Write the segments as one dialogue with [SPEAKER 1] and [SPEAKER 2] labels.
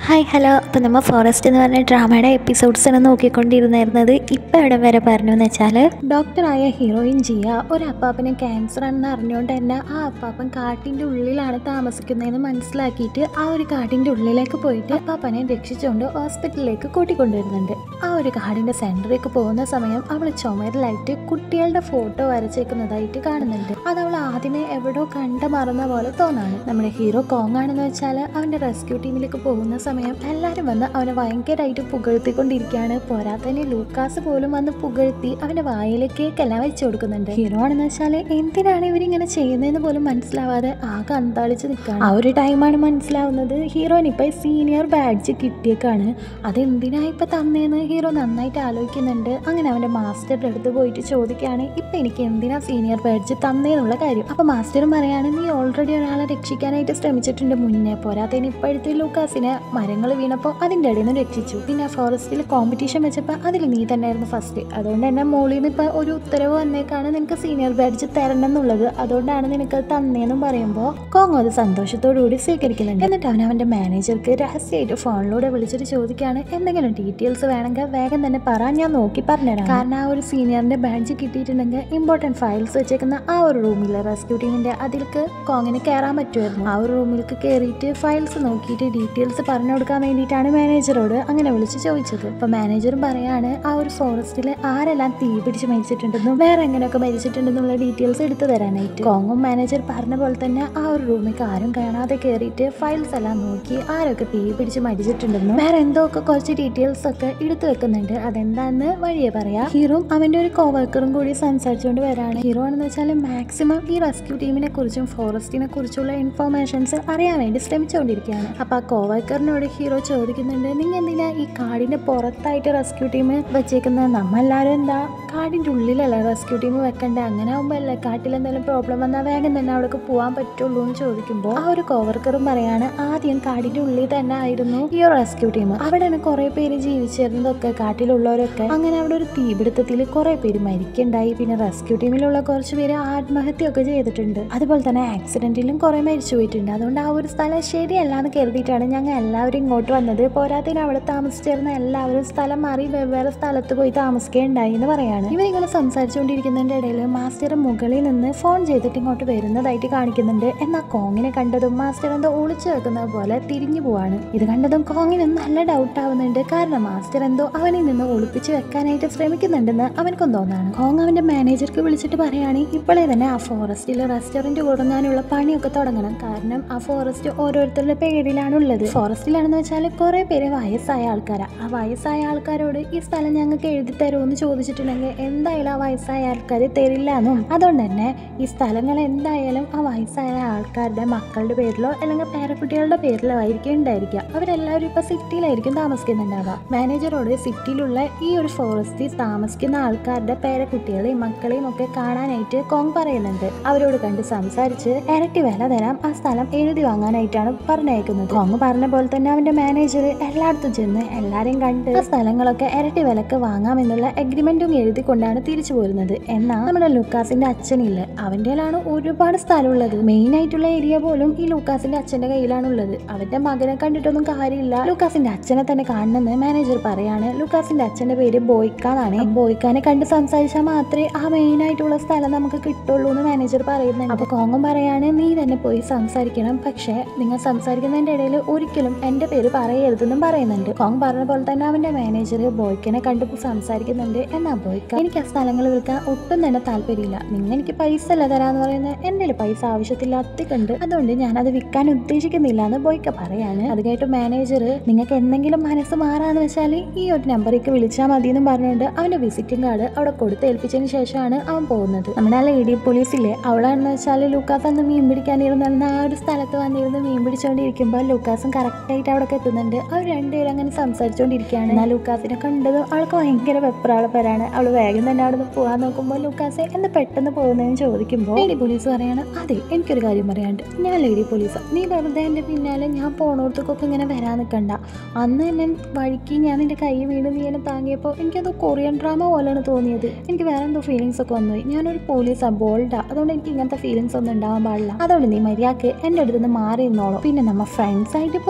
[SPEAKER 1] hi hello അപ്പോൾ നമ്മൾ forest എന്ന് പറഞ്ഞ ഡ്രാമയുടെ എപ്പിസോഡ്സാണ് നോക്കിക്കൊണ്ടിരുന്നായിരുന്നത് ഇപ്പോൾ എവിടെ വരെ പറഞ്ഞു എന്ന് വെച്ചാൽ ഡോക്ടറായ ഹീറോയിൻ ജിയ ഒരു അപ്പാപ്പന് ക്യാൻസർ ആണെന്ന് അറിഞ്ഞുകൊണ്ട് തന്നെ ആ അപ്പാപ്പൻ കാട്ടിൻ്റെ ഉള്ളിലാണ് താമസിക്കുന്നതെന്ന് മനസ്സിലാക്കിയിട്ട് ആ ഒരു കാട്ടിൻ്റെ ഉള്ളിലേക്ക് പോയിട്ട് അപ്പാപ്പനെ രക്ഷിച്ചുകൊണ്ട് ഹോസ്പിറ്റലിലേക്ക് കൂട്ടിക്കൊണ്ടുവരുന്നുണ്ട് ആ ഒരു കാടിൻ്റെ സെൻറ്ററിലേക്ക് പോകുന്ന സമയം അവൾ ചുമരിലായിട്ട് കുട്ടികളുടെ ഫോട്ടോ വരച്ചേക്കുന്നതായിട്ട് കാണുന്നുണ്ട് അത് അവൾ ആദ്യമേ എവിടോ കണ്ട മറന്ന പോലെ തോന്നാണ് നമ്മുടെ ഹീറോ കോങ് ആണെന്ന് വെച്ചാൽ അവൻ്റെ റെസ്ക്യൂ ടീമിലേക്ക് പോകുന്ന സമയം എല്ലാവരും വന്ന് അവനെ ഭയങ്കരമായിട്ട് പുകഴ്ത്തിക്കൊണ്ടിരിക്കുകയാണ് പോരാത്തതിന് ലൂക്കാസ് പോലും വന്ന് പുകഴ്ത്തി അവൻ്റെ വായിലേക്ക് കേക്കെല്ലാം വെച്ചു കൊടുക്കുന്നുണ്ട് ഹീറോ ആണെന്ന് വെച്ചാൽ എന്തിനാണ് ഇവരിങ്ങനെ ചെയ്യുന്നതെന്ന് പോലും മനസ്സിലാവാതെ ആകെ അന്താളിച്ച് നിൽക്കുകയാണ് ആ ഒരു ടൈമാണ് മനസ്സിലാവുന്നത് ഹീറോയിന് ഇപ്പം സീനിയർ ബാഡ്ജ് കിട്ടിയേക്കാണ് അതെന്തിനാ ഇപ്പം തന്നേന്ന് ഹീറോ നന്നായിട്ട് ആലോചിക്കുന്നുണ്ട് അങ്ങനെ അവൻ്റെ മാസ്റ്ററുടെ അടുത്ത് പോയിട്ട് ചോദിക്കുകയാണ് ഇപ്പം എനിക്ക് എന്തിനാ സീനിയർ ബാഡ്ജ് തന്നേന്നുള്ള കാര്യം അപ്പം മാസ്റ്ററും പറയാണ് നീ ഓൾറെഡി ഒരാളെ രക്ഷിക്കാനായിട്ട് ശ്രമിച്ചിട്ടുണ്ട് മുന്നേ പോരാത്തതിന് ഇപ്പോഴത്തെ ലൂക്കാസിനെ മരങ്ങൾ വീണപ്പോൾ അതിൻ്റെ ഇടയിൽ നിന്ന് രക്ഷിച്ചു പിന്നെ ഫോറസ്റ്റിൽ കോമ്പറ്റീഷൻ വെച്ചപ്പോൾ അതിൽ നീ തന്നെയായിരുന്നു ഫസ്റ്റ് അതുകൊണ്ട് തന്നെ മോളിൽ നിന്ന് ഇപ്പോൾ ഒരു ഉത്തരവ് വന്നേക്കാണ് നിനക്ക് സീനിയർ ബാഡ്ജ് തരണം എന്നുള്ളത് അതുകൊണ്ടാണ് നിനക്ക് അത് തന്നേന്നും പറയുമ്പോൾ കോങ്ങോ അത് സന്തോഷത്തോടു കൂടി സ്വീകരിക്കുന്നുണ്ട് എന്നിട്ട് അവൻ അവൻ്റെ മാനേജർക്ക് രഹസ്യമായിട്ട് ഫോണിലൂടെ വിളിച്ചിട്ട് ചോദിക്കുകയാണ് എന്തെങ്കിലും ഡീറ്റെയിൽസ് വേണമെങ്കിൽ വേഗം തന്നെ പറ ഞാൻ നോക്കി പറഞ്ഞുതരാം കാരണം ആ ഒരു സീനിയറിൻ്റെ ബാഡ്ജ് കിട്ടിയിട്ടുണ്ടെങ്കിൽ ഇമ്പോർട്ടൻറ്റ് ഫയൽസ് വെച്ചേക്കുന്ന ആ ഒരു റൂമിൽ റെസ്ക്യൂ ടീമിൻ്റെ അതിലേക്ക് കോങ്ങിന് കയറാൻ പറ്റുമായിരുന്നു ആ ഒരു റൂമിലേക്ക് കയറിയിട്ട് ഫയൽസ് നോക്കിയിട്ട് ഡീറ്റെയിൽസ് പറഞ്ഞു കൊടുക്കാൻ വേണ്ടിയിട്ടാണ് മാനേജറോട് അങ്ങനെ വിളിച്ച് ചോദിച്ചത് അപ്പോൾ മാനേജറും പറയാണ് ആ ഒരു ഫോറസ്റ്റിൽ ആരെല്ലാം തീ പിടിച്ച് മരിച്ചിട്ടുണ്ടെന്നും വേറെ എങ്ങനെയൊക്കെ മരിച്ചിട്ടുണ്ടെന്നുള്ള ഡീറ്റെയിൽസ് എടുത്തു തരാനായിട്ട് കോങ്ങും മാനേജർ പറഞ്ഞ പോലെ തന്നെ ആ ഒരു റൂമിലേക്ക് ആരും കാണാതെ കയറിയിട്ട് ഫയൽസ് എല്ലാം നോക്കി ആരൊക്കെ തീ പിടിച്ച് മരിച്ചിട്ടുണ്ടെന്നും വേറെ എന്തോ ഒക്കെ കുറച്ച് ഡീറ്റെയിൽസ് ഒക്കെ എടുത്തു വെക്കുന്നുണ്ട് അതെന്താന്ന് വഴിയെ പറയാം ഹീറോയും അവൻ്റെ ഒരു കോവർക്കറും കൂടി സംസാരിച്ചുകൊണ്ട് വരാണ് ഹീറോ ആണെന്ന് വെച്ചാൽ മാക്സിമം ഈ റെസ്ക്യൂ ടീമിനെ കുറിച്ചും ഫോറസ്റ്റിനെ കുറിച്ചുള്ള ഇൻഫോർമേഷൻസ് അറിയാൻ വേണ്ടി ശ്രമിച്ചുകൊണ്ടിരിക്കുകയാണ് അപ്പോൾ ആ കോവർക്കറിനോട് ഹീറോ ചോദിക്കുന്നുണ്ട് നിങ്ങൾ എന്തിനാ ഈ കാടിൻ്റെ പുറത്തായിട്ട് റെസ്ക്യൂ ടീം വെച്ചേക്കുന്നത് നമ്മളെല്ലാവരും എന്താ കാടിൻ്റെ ഉള്ളിലല്ല റെസ്ക്യൂ ടീം വെക്കണ്ടേ അങ്ങനെ ആകുമ്പോൾ അല്ലേ കാട്ടിൽ എന്തെങ്കിലും പ്രോബ്ലം വന്നാൽ വേഗം തന്നെ അവിടേക്ക് പോകാൻ പറ്റുള്ളൂ എന്ന് ചോദിക്കുമ്പോൾ ആ ഒരു കോവർക്കറും പറയാണ് ആദ്യം കാടിൻ്റെ ഉള്ളിൽ തന്നെ ആയിരുന്നു ഈ ഒരു റെസ്ക്യൂ ടീം അവിടെയാണ് കുറേ പേര് ജീവിച്ചിരുന്നതൊക്കെ കാട്ടിലുള്ളവരൊക്കെ അങ്ങനെ അവിടെ ഒരു തീപിടുത്തത്തിൽ കുറേ പേര് മരിക്കുണ്ടായി പിന്നെ റെസ്ക്യൂ ടീമിലുള്ള കുറച്ച് പേര് ആത്മഹത്യയൊക്കെ ചെയ്തിട്ടുണ്ട് അതുപോലെ തന്നെ ആക്സിഡന്റിലും കുറേ മരിച്ചു പോയിട്ടുണ്ട് അതുകൊണ്ട് ആ ഒരു സ്ഥലം ശരിയല്ല എന്ന് കരുതിയിട്ടാണ് ഞങ്ങൾ എല്ലാവരും ഇങ്ങോട്ട് വന്നത് പോരാത്തതിന് അവിടെ താമസിച്ചിരുന്ന എല്ലാവരും സ്ഥലം മാറി വെവ്വേറെ സ്ഥലത്ത് പോയി താമസിക്കുകയുണ്ടായി എന്ന് പറയാണ് ഇവരിങ്ങനെ സംസാരിച്ചുകൊണ്ടിരിക്കുന്നതിന്റെ ഇടയിൽ മാസ്റ്റർ മുകളിൽ നിന്ന് ഫോൺ ചെയ്തിട്ട് ഇങ്ങോട്ട് വരുന്നതായിട്ട് കാണിക്കുന്നുണ്ട് എന്നാൽ കോങ്ങിനെ കണ്ടതും മാസ്റ്റർ എന്തോ ഒളിച്ചു വെക്കുന്നത് പോലെ തിരിഞ്ഞു പോവാണ് ഇത് കണ്ടതും കോങ്ങിന് നല്ല ഡൗട്ട് ആവുന്നുണ്ട് കാരണം മാസ്റ്റർ എന്തോ അവനിൽ നിന്ന് ഒളിപ്പിച്ച് വെക്കാനായിട്ട് ശ്രമിക്കുന്നുണ്ടെന്ന് അവനക്കും തോന്നാണ് കോങ് അവന്റെ മാനേജർക്ക് വിളിച്ചിട്ട് പറയാണ് ഇപ്പോഴേ തന്നെ ആ ഫോറസ്റ്റിൽ റെസ്റ്റോറന്റ് തുടങ്ങാനുള്ള പണിയൊക്കെ തുടങ്ങണം കാരണം ആ ഫോറസ്റ്റ് ഓരോരുത്തരുടെ പേരിലാണ് ഉള്ളത് ഫോറസ്റ്റിലാണെന്ന് വെച്ചാൽ കുറെ പേര് വയസ്സായ ആൾക്കാരാ ആ വയസ്സായ ആൾക്കാരോട് ഈ സ്ഥലം ഞങ്ങൾക്ക് എഴുതി തരുമെന്ന് ചോദിച്ചിട്ടുണ്ടെങ്കിൽ എന്തായാലും ആ വയസ്സായ ആൾക്കാർ തരില്ല എന്നും അതുകൊണ്ട് തന്നെ ഈ സ്ഥലങ്ങൾ എന്തായാലും ആ വയസ്സായ ആൾക്കാരുടെ മക്കളുടെ പേരിലോ അല്ലെങ്കിൽ പേരക്കുട്ടികളുടെ പേരിലോ ആയിരിക്കും ഉണ്ടായിരിക്കുക അവരെല്ലാവരും ഇപ്പൊ സിറ്റിയിലായിരിക്കും താമസിക്കുന്നുണ്ടാവുക മാനേജറോട് സിറ്റിയിലുള്ള ഈ ഒരു ഫോറസ്റ്റിൽ താമസിക്കുന്ന ആൾക്കാരുടെ പേരക്കുട്ടികളെയും മക്കളെയും ഒക്കെ കാണാനായിട്ട് കോങ് പറയുന്നുണ്ട് അവരോട് കണ്ട് സംസാരിച്ച് ഇരട്ടി വില തരാം ആ സ്ഥലം എഴുതി വാങ്ങാനായിട്ടാണ് പറഞ്ഞയക്കുന്നത് കോങ് പറഞ്ഞ പോലെ തന്നെ അവന്റെ മാനേജർ എല്ലായിടത്തും ചെന്ന് എല്ലാരെയും കണ്ട് ആ സ്ഥലങ്ങളൊക്കെ ഇരട്ടി വിലക്ക് വാങ്ങാമെന്നുള്ള അഗ്രിമെന്റും എഴുതി കൊണ്ടാണ് തിരിച്ചു പോരുന്നത് എന്നാൽ നമ്മുടെ ലൂക്കാസിന്റെ അച്ഛനില്ല അവൻ്റെയിലാണ് ഒരുപാട് സ്ഥലമുള്ളത് മെയിൻ ആയിട്ടുള്ള ഏരിയ പോലും ഈ ലൂക്കാസിന്റെ അച്ഛന്റെ കയ്യിലാണുള്ളത് അവന്റെ മകനെ കണ്ടിട്ടൊന്നും കാര്യമില്ല ലൂക്കാസിന്റെ അച്ഛനെ തന്നെ കാണണമെന്ന് മാനേജർ പറയാണ് ലൂക്കാസിന്റെ അച്ഛന്റെ പേര് ബോയ്ക്കാന്നാണ് ബോയ്ക്കാനെ കണ്ട് സംസാരിച്ചാൽ മാത്രമേ ആ മെയിൻ ആയിട്ടുള്ള സ്ഥലം നമുക്ക് കിട്ടുള്ളൂ എന്ന് മാനേജർ പറയുന്നുണ്ട് അപ്പൊ കോങ്ങും പറയാണ് നീ തന്നെ പോയി സംസാരിക്കണം പക്ഷേ നിങ്ങൾ സംസാരിക്കുന്നതിന്റെ ഇടയിൽ ഒരിക്കലും എന്റെ പേര് പറയരുതെന്നും പറയുന്നുണ്ട് കോങ് പറഞ്ഞ പോലെ തന്നെ അവന്റെ മാനേജർ ബോയ്ക്കനെ കണ്ടു സംസാരിക്കുന്നുണ്ട് എന്നാ ബോയ്ക്ക എനിക്ക് ആ സ്ഥലങ്ങൾ വിൽക്കാൻ ഒട്ടും തന്നെ താല്പര്യമില്ല നിങ്ങൾ എനിക്ക് പൈസ അല്ല തരാന്ന് പറയുന്നത് എൻ്റെ പൈസ ആവശ്യത്തിലധികമുണ്ട് അതുകൊണ്ട് ഞാൻ അത് വിൽക്കാൻ ഉദ്ദേശിക്കുന്നില്ല എന്ന് ബോയ്ക്ക പറയാണ് അത് കേട്ട് മാനേജർ നിങ്ങൾക്ക് എന്തെങ്കിലും മനസ്സ് മാറാന്ന് വെച്ചാൽ ഈ ഒരു നമ്പറിലേക്ക് വിളിച്ചാൽ മതി എന്നും പറഞ്ഞുകൊണ്ട് അവന്റെ വിസിറ്റിംഗ് കാർഡ് അവിടെ കൊടുത്ത് ഏൽപ്പിച്ചതിന് ശേഷമാണ് അവൻ പോകുന്നത് നമ്മുടെ ആ ലേഡി പോലീസിലെ അവളാണെന്ന് വെച്ചാൽ ലൂക്കാസ് അന്ന് മീൻ പിടിക്കാനിരുന്ന ആ ഒരു സ്ഥലത്ത് വന്നിരുന്ന് മീൻ പിടിച്ചുകൊണ്ടിരിക്കുമ്പോൾ ലൂക്കാസും കറക്റ്റായിട്ട് അവിടെ എത്തുന്നുണ്ട് അവർ രണ്ടുപേരും അങ്ങനെ സംസാരിച്ചുകൊണ്ടിരിക്കുകയാണ് എന്നാൽ ലൂക്കാസിനെ കണ്ടതും അവൾക്ക് ഭയങ്കര വെപ്രാളപ്പരാണ് അവൾ വേഗം തന്നെ അവിടെ നിന്ന് പോകാൻ നോക്കുമ്പോൾ ലൂക്കാസ് എന്ന് പെട്ടെന്ന് പോകുന്നതെന്ന് ചോദിക്കുമ്പോൾ ലേഡി പോലീസ് പറയാണ് അതെ എനിക്കൊരു കാര്യം പറയാണ്ട് ഞാൻ ലേഡി പോലീസാ നീ വെറുതെ എൻ്റെ പിന്നാലെ ഞാൻ പോണോടത്തേക്കൊക്കെ ഇങ്ങനെ വരാൻ നിൽക്കണ്ട അന്ന് എന്നെ വഴിക്ക് ഞാൻ നിന്റെ കൈ വീണ് നീ എന്നെ താങ്ങിയപ്പോൾ എനിക്കത് കൊറിയൻ ഡ്രാമ പോലെയാണ് തോന്നിയത് എനിക്ക് വേറെ എന്തോ ഫീലിങ്സ് ഒക്കെ വന്നുപോയി ഞാനൊരു പോലീസാണ് ബോൾഡാ അതുകൊണ്ട് എനിക്ക് ഇങ്ങനത്തെ ഫീലിങ്സ് ഒന്നും ഉണ്ടാവാൻ പാടില്ല അതുകൊണ്ട് നീ മര്യാദക്ക് എൻ്റെ അടുത്ത് നിന്ന് മാറി നിന്നോളൂ പിന്നെ നമ്മ ഫ്രണ്ട്സ് ആയിട്ട് പുറത്തൊക്കെ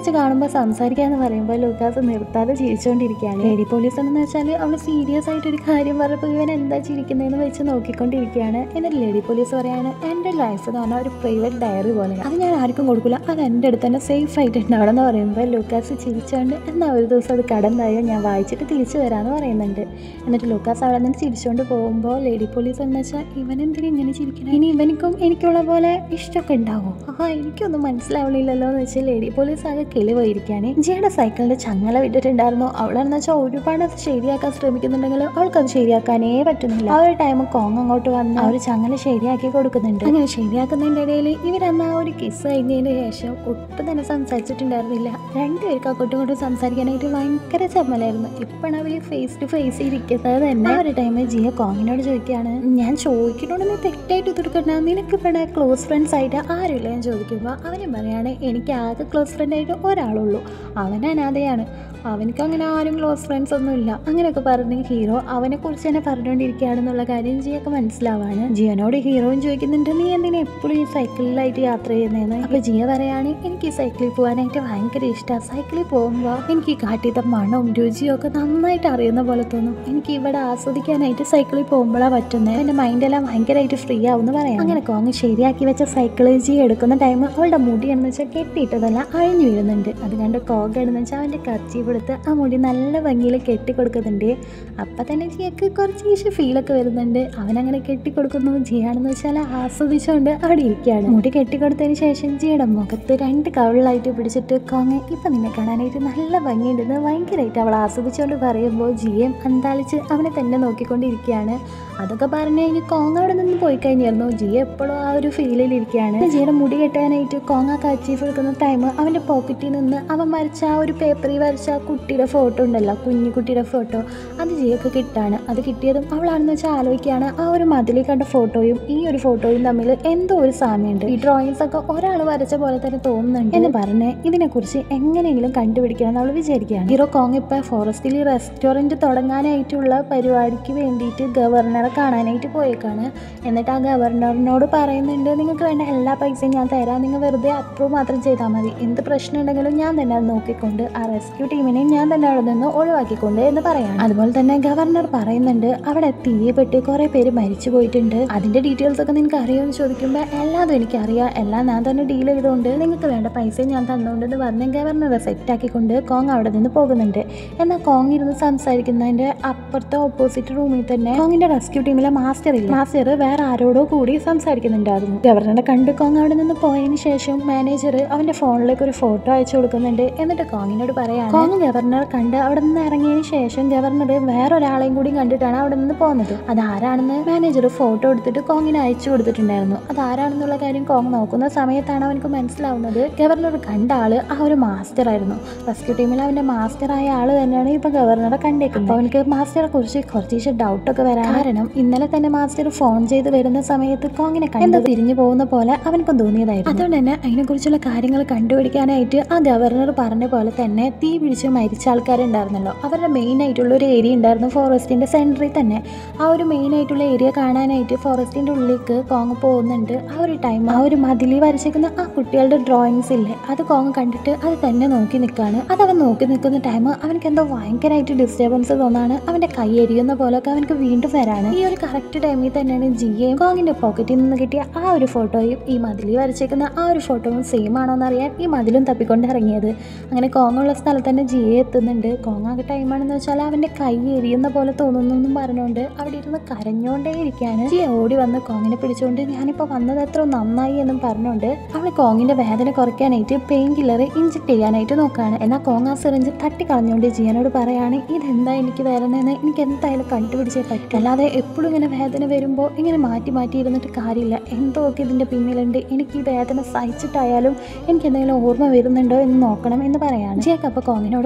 [SPEAKER 1] വെച്ച് കാണുമ്പോൾ സംസാരിക്കാന്ന് പറയുമ്പോൾ ലൂക്കാസ് നിർത്താതെ ചിരിച്ചുകൊണ്ടിരിക്കുകയാണ് ലേഡി പോലീസ് എന്ന് വെച്ചാൽ അവൾ സീരിയസ് ആയിട്ട് ഒരു കാര്യം പറഞ്ഞപ്പോൾ ഇവൻ എന്താ ചിരിക്കുന്നതെന്ന് വെച്ച് നോക്കിക്കൊണ്ടിരിക്കുകയാണ് എന്നിട്ട് ലേഡി പോലീസ് പറയാണ് എൻ്റെ ലൈഫ് എന്ന് പറഞ്ഞാൽ ഒരു പ്രൈവറ്റ് ഡയറി പോലെയാണ് അത് ഞാൻ ആർക്കും കൊടുക്കില്ല അത് എൻ്റെ അടുത്ത് തന്നെ സേഫ് ആയിട്ട് ഉണ്ടാവണം എന്ന് പറയുമ്പോൾ ലൂക്കാസ് ചിരിച്ചുകൊണ്ട് എന്നാൽ ഒരു ദിവസം അത് കടന്നായോ ഞാൻ വായിച്ചിട്ട് തിരിച്ചു വരാമെന്ന് പറയുന്നുണ്ട് എന്നിട്ട് ലൂക്കാസ് അവിടെ നിന്ന് ചിരിച്ചുകൊണ്ട് പോകുമ്പോൾ ലേഡി പോലീസ് എന്ന് വെച്ചാൽ ഇവൻ എന്തിനും ഇങ്ങനെ ചിരിക്കണം ഇനി ഇവനിക്കും എനിക്കുള്ള പോലെ ഇഷ്ടമൊക്കെ ഉണ്ടാവും ആ എനിക്കൊന്നും മനസ്സിലാവണില്ലല്ലോ എന്ന് വെച്ചാൽ ലേഡി പോലീസ് ആകെ കിളി പോയിരിക്കുകയാണ് ജിയുടെ സൈക്കിളിന്റെ ചങ്ങല വിട്ടിട്ടുണ്ടായിരുന്നു അവളെന്ന് വെച്ചാൽ ഒരുപാട് അത് ശരിയാക്കാൻ ശ്രമിക്കുന്നുണ്ടെങ്കിൽ അവൾക്കത് ശരിയാക്കാനേ പറ്റുന്നില്ല ആ ഒരു ടൈം കോങ് അങ്ങോട്ട് വന്ന് ആ ഒരു ചങ്ങല ശരിയാക്കി കൊടുക്കുന്നുണ്ട് അങ്ങനെ ശരിയാക്കുന്നതിന്റെ ഇടയിൽ ഇവരന്ന് ആ ഒരു കിസ് കഴിഞ്ഞതിന് ശേഷം ഒട്ടും തന്നെ സംസാരിച്ചിട്ടുണ്ടായിരുന്നില്ല രണ്ടുപേർക്ക് അങ്ങോട്ടും ഇങ്ങോട്ടും സംസാരിക്കാനായിട്ട് ഭയങ്കര ചമ്മലായിരുന്നു ഇപ്പോഴാണ് അവർ ഫേസ് ടു ഫേസ് ഇരിക്കുന്നത് തന്നെ ആ ഒരു ടൈമിൽ ജിയ കോങ്ങിനോട് ചോദിക്കുകയാണ് ഞാൻ ചോദിക്കണോണ്ട് നീ തെറ്റായിട്ട് തീർക്കണ്ട നിനക്ക് ഇവിടെ ക്ലോസ് ഫ്രണ്ട്സ് ആയിട്ട് ആരുമില്ല ഞാൻ ചോദിക്കുമ്പോൾ അവനും പറയാണ് എനിക്ക് ആകെ ക്ലോസ് ഫ്രണ്ട് ആയിട്ട് ഒരാളുള്ളൂ അവൻ അനാഥയാണ് അവനക്ക് അങ്ങനെ ആരും ക്ലോസ് ഫ്രണ്ട്സ് ഒന്നും ഇല്ല അങ്ങനെയൊക്കെ പറഞ്ഞ് ഹീറോ അവനെ കുറിച്ച് തന്നെ പറഞ്ഞുകൊണ്ടിരിക്കുകയാണെന്നുള്ള കാര്യം ജിയൊക്കെ മനസ്സിലാവാണ് ജിയനോട് ഹീറോയും ചോദിക്കുന്നുണ്ട് നീ എന്തിനാ എപ്പോഴും ഈ സൈക്കിളിലായിട്ട് യാത്ര ചെയ്യുന്നതെന്ന് അപ്പൊ ജിയ പറയാണ് എനിക്ക് ഈ സൈക്കിളിൽ പോകാനായിട്ട് ഭയങ്കര ഇഷ്ടമാണ് സൈക്കിളിൽ പോകുമ്പോൾ എനിക്ക് ഈ കാട്ടിയത്തെ മണവും രുചിയും ഒക്കെ നന്നായിട്ട് അറിയുന്ന പോലെ തോന്നും എനിക്ക് ഇവിടെ ആസ്വദിക്കാനായിട്ട് സൈക്കിളിൽ പോകുമ്പോഴാണ് പറ്റുന്നത് എൻ്റെ മൈൻഡെല്ലാം ഭയങ്കരമായിട്ട് ഫ്രീ ആവുമെന്ന് പറയാം അങ്ങനെ കോങ്ങ് ശരിയാക്കി വെച്ച സൈക്കിള് ജി എടുക്കുന്ന ടൈം അവളുടെ മുടിയാണെന്ന് വെച്ചാൽ കെട്ടിയിട്ടതല്ല അഴിഞ്ഞു വീഴുന്നുണ്ട് അത് കണ്ട് കോഗാണെന്ന് വെച്ചാൽ അവൻ്റെ കച്ചീവ് എടുത്ത് ആ മുടി നല്ല ഭംഗിയിൽ കെട്ടി കൊടുക്കുന്നുണ്ട് അപ്പം തന്നെ ജിയക്ക് കുറച്ച് ഈശ് ഫീലൊക്കെ വരുന്നുണ്ട് അവനങ്ങനെ കെട്ടിക്കൊടുക്കുന്നു ജിയാണെന്ന് വെച്ചാൽ ആസ്വദിച്ചുകൊണ്ട് അവിടെ ഇരിക്കുകയാണ് മുടി കെട്ടിക്കൊടുത്തതിന് ശേഷം ജിയുടെ മുഖത്ത് രണ്ട് കവിളായിട്ട് പിടിച്ചിട്ട് കോങ്ങ ഇപ്പം നിന്നെ കാണാനായിട്ട് നല്ല ഭംഗിയുണ്ടെന്ന് ഭയങ്കരമായിട്ട് അവൾ ആസ്വദിച്ചുകൊണ്ട് പറയുമ്പോൾ ജിയം അന്താളിച്ച് അവനെ തന്നെ നോക്കിക്കൊണ്ടിരിക്കുകയാണ് അതൊക്കെ പറഞ്ഞു കഴിഞ്ഞ് കോങ്ങ അവിടെ നിന്ന് പോയി കഴിഞ്ഞായിരുന്നു ജിയ എപ്പോഴും ആ ഒരു ഫീലിൽ ഇരിക്കുകയാണ് ജിയുടെ മുടി കെട്ടാനായിട്ട് കോങ്ങ കച്ചീഫ് എടുക്കുന്ന ടൈം അവൻ്റെ പോക്കറ്റിൽ നിന്ന് അവൻ വരച്ച ആ ഒരു പേപ്പറിൽ വരച്ച ആ കുട്ടിയുടെ ഫോട്ടോ ഉണ്ടല്ലോ കുഞ്ഞു കുട്ടിയുടെ ഫോട്ടോ അത് ജിയൊക്കെ കിട്ടാണ് അത് കിട്ടിയതും അവളാണെന്ന് വെച്ചാൽ ആലോചിക്കുകയാണ് ആ ഒരു മതിലിൽ കണ്ട ഫോട്ടോയും ഈ ഒരു ഫോട്ടോയും തമ്മിൽ എന്തോ ഒരു സാമ്യമുണ്ട് ഈ ഡ്രോയിങ്സ് ഒക്കെ ഒരാൾ വരച്ച പോലെ തന്നെ തോന്നുന്നുണ്ട് എന്ന് പറഞ്ഞ് ഇതിനെക്കുറിച്ച് എങ്ങനെയെങ്കിലും കണ്ടുപിടിക്കണം എന്ന് അവൾ വിചാരിക്കുകയാണ് ഹീറോ കോങ് ഇപ്പം ഫോറസ്റ്റിൽ റെസ്റ്റോറൻറ്റ് തുടങ്ങാനായിട്ടുള്ള പരിപാടിക്ക് വേണ്ടിയിട്ട് ഗവർണറെ കാണാനായിട്ട് പോയേക്കാണ് എന്നിട്ട് ആ ഗവർണറിനോട് പറയുന്നുണ്ട് നിങ്ങൾക്ക് വേണ്ട എല്ലാ പൈസയും ഞാൻ തരാം നിങ്ങൾ വെറുതെ അപ്രൂവ് മാത്രം ചെയ്താൽ മതി എന്ത് പ്രശ്നം ഉണ്ടെങ്കിലും ഞാൻ തന്നെ അത് നോക്കിക്കൊണ്ട് ആ റെസ്ക്യൂ ടീമിനെയും ഞാൻ തന്നെ അവിടെ നിന്ന് ഒഴിവാക്കിക്കൊണ്ട് എന്ന് പറയാണ് അതുപോലെ തന്നെ ഗവർണർ പറയുന്നുണ്ട് അവിടെ തീയെപ്പെട്ട് കുറേ പേര് മരിച്ചു പോയിട്ടുണ്ട് അതിന്റെ ഡീറ്റെയിൽസ് ഒക്കെ നിങ്ങൾക്ക് അറിയുമെന്ന് ചോദിക്കുമ്പോൾ എല്ലാതും എനിക്കറിയാം എല്ലാം ഞാൻ തന്നെ ഡീൽ ചെയ്തുകൊണ്ട് നിങ്ങൾക്ക് വേണ്ട പൈസ ഞാൻ തന്നുകൊണ്ടെന്ന് പറഞ്ഞ് ഗവർണറെ സെറ്റ് ആക്കിക്കൊണ്ട് കോങ് അവിടെ നിന്ന് പോകുന്നുണ്ട് എന്നാൽ കോങ് ഇരുന്ന് സംസാരിക്കുന്നതിന്റെ അപ്പുറത്തെ ഓപ്പോസിറ്റ് റൂമിൽ തന്നെ കോങ്ങിന്റെ റെസ്ക്യൂ ടീമിലെ മാസ്റ്റർ ഇല്ല മാസ്റ്റർ വേറെ ആരോടോ കൂടി സംസാരിക്കുന്നുണ്ടായിരുന്നു ഗവർണറെ കണ്ട് കോങ് അവിടെ നിന്ന് പോയതിന് ശേഷം മാനേജർ അവന്റെ ഫോണിലേക്ക് ഒരു ഫോട്ടോ അയച്ചു കൊടുക്കുന്നുണ്ട് എന്നിട്ട് കോങ്ങിനോട് പറയാണ് കോങ് ഗവർണർ കണ്ട് അവിടെ നിന്ന് ഇറങ്ങിയതിന് ശേഷം ഗവർണർ വേറൊരാളെയും കൂടി കണ്ടിട്ടാണ് അവിടെ നിന്ന് പോകുന്നത് അത് ആരാണെന്ന് മാനേജർ ഫോട്ടോ എടുത്തിട്ട് കോങ്ങിന് അയച്ചു കൊടുത്തിട്ടുണ്ടായിരുന്നു അത് ആരാണെന്നുള്ള കാര്യം കോങ് നോക്കുന്ന സമയത്താണ് അവനക്ക് മനസ്സിലാവുന്നത് ഗവർണർ കണ്ട ആള് ആ ഒരു മാസ്റ്റർ ആയിരുന്നു റെസ്ക്യൂ ടീമിൽ അവന്റെ മാസ്റ്റർ ആയ ആള് തന്നെയാണ് ഇപ്പൊ ഗവർണറെ കണ്ടേക്കുന്നത് അപ്പൊ അവനക്ക് മാസ്റ്ററെ കുറിച്ച് കുറച്ച് ഡൗട്ട് ഒക്കെ വരാൻ കാരണം ഇന്നലെ തന്നെ മാസ്റ്റർ ഫോൺ ചെയ്ത് വരുന്ന സമയത്ത് കോങ്ങിനെ കണ്ടു തിരിഞ്ഞു പോകുന്ന പോലെ അവനക്കും തോന്നിയതായിരുന്നു അതുകൊണ്ട് തന്നെ അതിനെക്കുറിച്ചുള്ള കാര്യങ്ങൾ കണ്ടുപിടിക്കാനായിട്ട് ആ ഗവർണർ പറഞ്ഞ പോലെ തന്നെ തീ പിടിച്ച് മരിച്ച ആൾക്കാരുണ്ടായിരുന്നല്ലോ അവരുടെ മെയിൻ ആയിട്ടുള്ള ഒരു ഏരിയ ഉണ്ടായിരുന്നു ഫോറസ്റ്റിന്റെ സെൻറ്ററിൽ തന്നെ ആ ഒരു മെയിൻ ആയിട്ടുള്ള ഏരിയ കാണാനായിട്ട് ഫോറസ്റ്റിന്റെ ഉള്ളിലേക്ക് കോങ് പോകുന്നുണ്ട് ആ ഒരു ടൈം ആ ഒരു മതിലിൽ വരച്ചിരിക്കുന്ന ആ കുട്ടികളുടെ ഡ്രോയിങ്സ് ഇല്ലേ അത് കോങ് കണ്ടിട്ട് അത് തന്നെ നോക്കി നിൽക്കുകയാണ് അത് അവൻ നോക്കി നിൽക്കുന്ന ടൈം അവനക്ക് എന്തോ ഭയങ്കരമായിട്ട് ഡിസ്റ്റർബൻസ് തോന്നാണ് അവന്റെ കൈ എരിയുന്ന പോലൊക്കെ അവനക്ക് വീണ്ടും വരാണ് ഈ ഒരു കറക്റ്റ് ടൈമിൽ തന്നെയാണ് ജിയയും കോങ്ങിന്റെ പോക്കറ്റിൽ നിന്ന് കിട്ടിയ ആ ഒരു ഫോട്ടോയും ഈ മതിലിൽ വരച്ചേക്കുന്ന ആ ഒരു ഫോട്ടോയും സെയിം ആണോ എന്നറിയാൻ ഈ മതിലും തപ്പിക്കൊണ്ട് ഇറങ്ങിയത് അങ്ങനെ കോങ്ങുള്ള സ്ഥലത്ത് തന്നെ ജിയെ എത്തുന്നുണ്ട് കോങ്ങാകെ ടൈമാണെന്ന് വെച്ചാൽ അവന്റെ കൈ എരിയുന്ന പോലെ തോന്നുന്നു എന്നും പറഞ്ഞുകൊണ്ട് അവിടെ ഇരുന്ന് കരഞ്ഞുകൊണ്ടേ ഇരിക്കുകയാണ് ജിയ ഓടി വന്ന് കോങ്ങിനെ പിടിച്ചുകൊണ്ട് ഞാനിപ്പോൾ വന്നത് എത്ര നന്നായി എന്നും പറഞ്ഞുകൊണ്ട് അവൾ കോങ്ങിന്റെ വേദന കുറയ്ക്കാനായിട്ട് പെയിൻ കില്ലർ ഇഞ്ചക്ട് ചെയ്യാനായിട്ട് നോക്കുകയാണ് എന്നാൽ കോങ് ആ സിറിഞ്ച് തട്ടിക്കളഞ്ഞുകൊണ്ട് ജിയനോട് പറയാണ് ഇതെന്താ എനിക്ക് വേദനയെന്ന് എനിക്ക് എന്തായാലും കണ്ടുപിടിച്ചേ പറ്റും അല്ലാതെ എപ്പോഴും ഇങ്ങനെ വേദന വരുമ്പോൾ ഇങ്ങനെ മാറ്റി മാറ്റി ഇരുന്നിട്ട് കാര്യമില്ല എന്തോ ഒക്കെ ഇതിൻ്റെ പിന്നിലുണ്ട് എനിക്ക് ഈ വേദന സഹിച്ചിട്ടായാലും എനിക്ക് എന്തെങ്കിലും ഓർമ്മ വരുന്നുണ്ടോ എന്ന് നോക്കണം എന്ന് പറയാണ് ജിയക്ക് അപ്പോൾ കോങ്ങിനോട്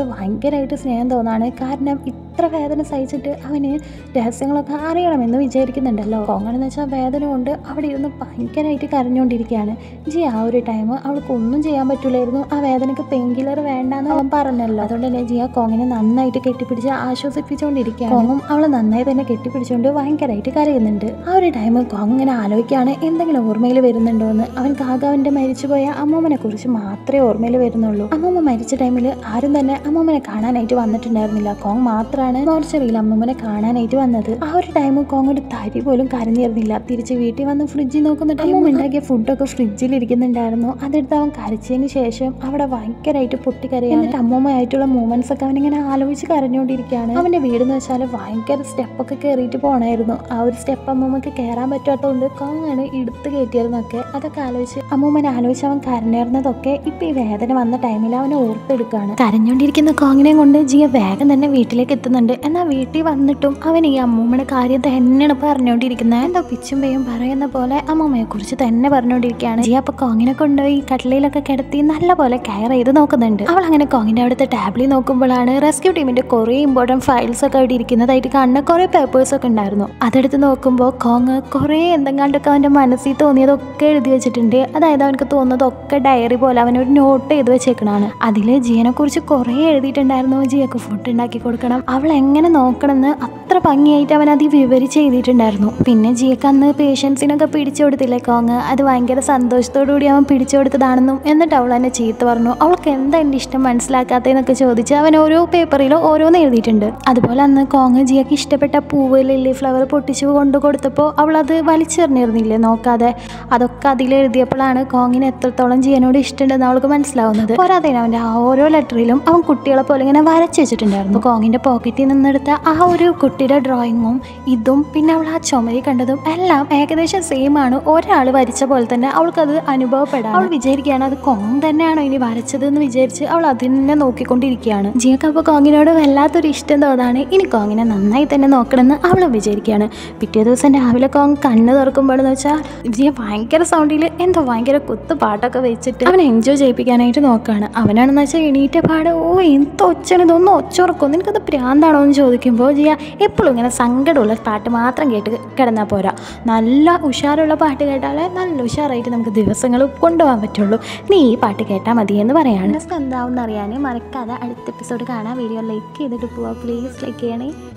[SPEAKER 1] ഭയങ്കരമായിട്ട് സ്നേഹം തോന്നാണ് കാരണം ഇത്ര വേദന സഹിച്ചിട്ട് അവന് രഹസ്യങ്ങളൊക്കെ അറിയണമെന്ന് വിചാരിക്കുന്നുണ്ടല്ലോ കോങ്ങണെന്ന് വെച്ചാൽ വേദന കൊണ്ട് അവിടെ ഇരുന്ന് ഭയങ്കരമായിട്ട് കരഞ്ഞുകൊണ്ടിരിക്കുകയാണ് ജി ആ ഒരു ടൈം അവൾക്ക് ഒന്നും ചെയ്യാൻ പറ്റില്ലായിരുന്നു ആ വേദനയ്ക്ക് പെയിൻ കില്ലർ വേണ്ടാന്ന് അവൻ പറഞ്ഞല്ലോ അതുകൊണ്ട് തന്നെ ജിയ കോങ്ങിനെ നന്നായിട്ട് കെട്ടിപ്പിടിച്ച് ആശ്വസിപ്പിച്ചുകൊണ്ടിരിക്കുകയാണ് കോങ്ങും അവളെ നന്നായി തന്നെ കെട്ടിപ്പിടിച്ചുകൊണ്ട് ഭയങ്കരമായിട്ട് കരയുന്നുണ്ട് ആ ഒരു ടൈം കോങ് ഇങ്ങനെ ആലോചിക്കുകയാണ് എന്തെങ്കിലും ഓർമ്മയിൽ വരുന്നുണ്ടോ എന്ന് അവൻക്ക് ആകെ അവൻ്റെ മരിച്ചുപോയ അമ്മൂമ്മനെ കുറിച്ച് മാത്രമേ ഓർമ്മയിൽ വരുന്നുള്ളൂ അമ്മൂമ്മ മരിച്ച ടൈമിൽ ആരും തന്നെ അമ്മൂമ്മനെ കാണാനായിട്ട് വന്നിട്ടുണ്ടായിരുന്നില്ല കോങ് മാത്രമാണ് മോർച്ചറിയിൽ അമ്മൂമ്മനെ കാണാനായിട്ട് വന്നത് ആ ഒരു ടൈം കോങ് ഒരു തരി പോലും കരഞ്ഞിരുന്നില്ല തിരിച്ച് വീട്ടിൽ വന്ന് ഫ്രിഡ്ജിൽ നോക്കുന്ന ടൈം ഉണ്ടാക്കിയ ഫുഡൊക്കെ ഫ്രിഡ്ജിൽ ഇരിക്കുന്നുണ്ടായിരുന്നു അതെടുത്ത് അവൻ കരച്ചതിന് ശേഷം അവിടെ ഭയങ്കരമായിട്ട് പൊട്ടിക്കരയാണ് എന്നിട്ട് അമ്മൂമ്മയായിട്ടുള്ള മൂമെന്റ്സ് ഒക്കെ അവനിങ്ങനെ ആലോചിച്ച് കരഞ്ഞുകൊണ്ടിരിക്കുകയാണ് അവന്റെ വീട് എന്ന് വെച്ചാൽ ഭയങ്കര സ്റ്റെപ്പൊക്കെ കയറിയിട്ട് പോണായിരുന്നു ആ ഒരു സ്റ്റെപ്പ് അമ്മൂമ്മക്ക് കയറാൻ പറ്റാത്തതുകൊണ്ട് കോങ്ങാണ് എടുത്ത് കയറ്റിയിരുന്നൊക്കെ അതൊക്കെ ആലോചിച്ച് അമ്മൂമ്മനെ ആലോചിച്ച് അവൻ കരഞ്ഞിരുന്നതൊക്കെ ഇപ്പൊ ഈ വേദന വന്ന ടൈമിൽ അവനെ ഓർത്തെടുക്കുകയാണ് കരഞ്ഞുകൊണ്ടിരിക്കുന്ന കോങ്ങിനെ കൊണ്ട് ജിയ വേഗം തന്നെ വീട്ടിലേക്ക് എത്തുന്നുണ്ട് എന്നാൽ വീട്ടിൽ വന്നിട്ടും അവൻ ഈ അമ്മൂമ്മയുടെ കാര്യം തന്നെയാണ് പറഞ്ഞുകൊണ്ടിരിക്കുന്നത് എന്തോ പിച്ചും പേയും പറയുന്ന പോലെ അമ്മൂമ്മയെ കുറിച്ച് തന്നെ പറഞ്ഞുകൊണ്ടിരിക്കുകയാണ് ജിയ അപ്പൊ കോങ്ങിനെ കൊണ്ടുപോയി കട്ടിലയിലൊക്കെ കിടത്തി നല്ല പോലെ കെയർ ചെയ്ത് നോക്കുന്നുണ്ട് അവൾ അങ്ങനെ കോങ്ങിന്റെ അവിടുത്തെ ടാബ്ലിൽ നോക്കുമ്പോഴാണ് റെസ്ക്യൂ ടീമിന്റെ കുറേ ഇമ്പോർട്ടൻറ്റ് ഫയൽസ് ഒക്കെ അവിടെ ഇരിക്കുന്നതായിട്ട് കാണുന്ന കുറേ പേപ്പേഴ്സ് ഒക്കെ ഉണ്ടായിരുന്നു അതെടുത്ത് നോക്കുമ്പോൾ കോങ് കുറേ എന്തെങ്കിലുമൊക്കെ അവൻ്റെ മനസ്സിൽ തോന്നിയതൊക്കെ എഴുതി വെച്ചിട്ടുണ്ട് അതായത് അവനക്ക് തോന്നുന്നതൊക്കെ ഡയറി പോലെ അവനൊരു നോട്ട് ചെയ്ത് വെച്ചേക്കണാണ് അതിൽ ജിയനെ കുറിച്ച് കുറേ എഴുതിയിട്ടുണ്ടായിരുന്നു ജിയക്ക് ഫുഡ് ഉണ്ടാക്കി കൊടുക്കണം അവൾ എങ്ങനെ നോക്കണമെന്ന് അത്ര ഭംഗിയായിട്ട് അവൻ അത് വിവരിച്ച് എഴുതിയിട്ടുണ്ടായിരുന്നു പിന്നെ ജിയക്ക് അന്ന് പേഷ്യൻസിനൊക്കെ പിടിച്ചു കൊടുത്തില്ലേ കോങ് അത് ഭയങ്കര സന്തോഷത്തോടു കൂടി അവൻ പിടിച്ചു കൊടുത്തതാണെന്നും എന്നിട്ട് അവൾ എന്നെ ചീത്ത പറഞ്ഞു അവൾക്ക് എന്താ എൻ്റെ ഇഷ്ടം മനസ്സിലാക്കാത്തതെന്നൊക്കെ ചോദിച്ച് അവൻ ഓരോ പേപ്പറിലും ഓരോന്ന് എഴുതിയിട്ടുണ്ട് അതുപോലെ അന്ന് കോങ് ജിയക്ക് ഇഷ്ടപ്പെട്ട പൂവ് ലില്ലി ഫ്ലവർ പൊട്ടിച്ചു കൊണ്ടു കൊടുത്തപ്പോൾ അവൾ അത് വലിച്ചെറിഞ്ഞിരുന്നില്ലേ നോക്കാതെ അതൊക്കെ അതിൽ എഴുതിയപ്പോഴാണ് കോങ്ങിന് എത്രത്തോളം ജിയനോട് ഇഷ്ടമുണ്ടെന്ന് അവൾക്ക് മനസ്സിലാവുന്നത് പോരാതെ അവൻ്റെ ആ ഓരോ ലെറ്ററിലും അവൻ കുട്ടികളെ പോലെ ഇങ്ങനെ വരച്ചു വെച്ചിട്ടുണ്ടായിരുന്നു കോങ്ങിൻ്റെ പോക്കറ്റിൽ നിന്നെടുത്ത ആ ഒരു കുട്ടിയുടെ ഡ്രോയിങ്ങും ഇതും പിന്നെ അവൾ ആ ചുമരി കണ്ടതും എല്ലാം ഏകദേശം സെയിം ആണ് ഒരാൾ വരച്ച പോലെ തന്നെ അവൾക്കത് അനുഭവപ്പെടാം അവൾ വിചാരിക്കുകയാണ് അത് കോങ് തന്നെയാണോ ഇനി വരച്ചത് എന്ന് വിചാരിച്ച് അവൾ അതിനെ നോക്കിക്കൊണ്ടിരിക്കുകയാണ് ജിയക്ക് അപ്പോൾ കോങ്ങിനോട് വല്ലാത്തൊരു ഇഷ്ടം തോന്നാണ് ഇനി കോങ്ങിനെ നന്നായി തന്നെ നോക്കണമെന്ന് അവളും വിചാരിക്കുകയാണ് പിറ്റേ ദിവസം രാവിലെ കോങ് കണ്ണ് തുറക്കുമ്പോഴെന്ന് വെച്ചാൽ ജിയ ഭയങ്കര സൗണ്ടിൽ എന്തോ ഭയങ്കര കുത്ത് പാട്ടൊക്കെ വെച്ചിട്ട് അവനെ എൻജോയ് ചെയ്യിപ്പിക്കാനായിട്ട് നോക്കുകയാണ് അവനാണെന്ന് വെച്ചാൽ എണീറ്റ പാട് ഓ എന്ത് ഒച്ചാണ് ഇതൊന്നും ഒച്ചുറക്കും നിനക്കത് പ്രാന്താണോ എന്ന് ചോദിക്കുമ്പോൾ ജിയ എപ്പോഴും ഇങ്ങനെ സങ്കടമുള്ള പാട്ട് മാത്രം കേട്ട് കിടന്നാൽ പോരാ നല്ല ഉഷാറുള്ള പാട്ട് കേട്ടാലേ നല്ല ഉഷാറായിട്ട് നമുക്ക് ദിവസങ്ങൾ കൊണ്ടുപോകാൻ പറ്റുള്ളൂ നീ ഈ പാട്ട് കേട്ടാൽ മതി എന്ന് പറയാണ് എന്താവും അറിയാൻ മറക്കാതെ അടുത്ത എപ്പിസോഡ് കാണാൻ വീഡിയോ ലൈക്ക് ചെയ്തിട്ട് പോവാം പ്ലീസ് ലൈക്ക് ചെയ്യണേ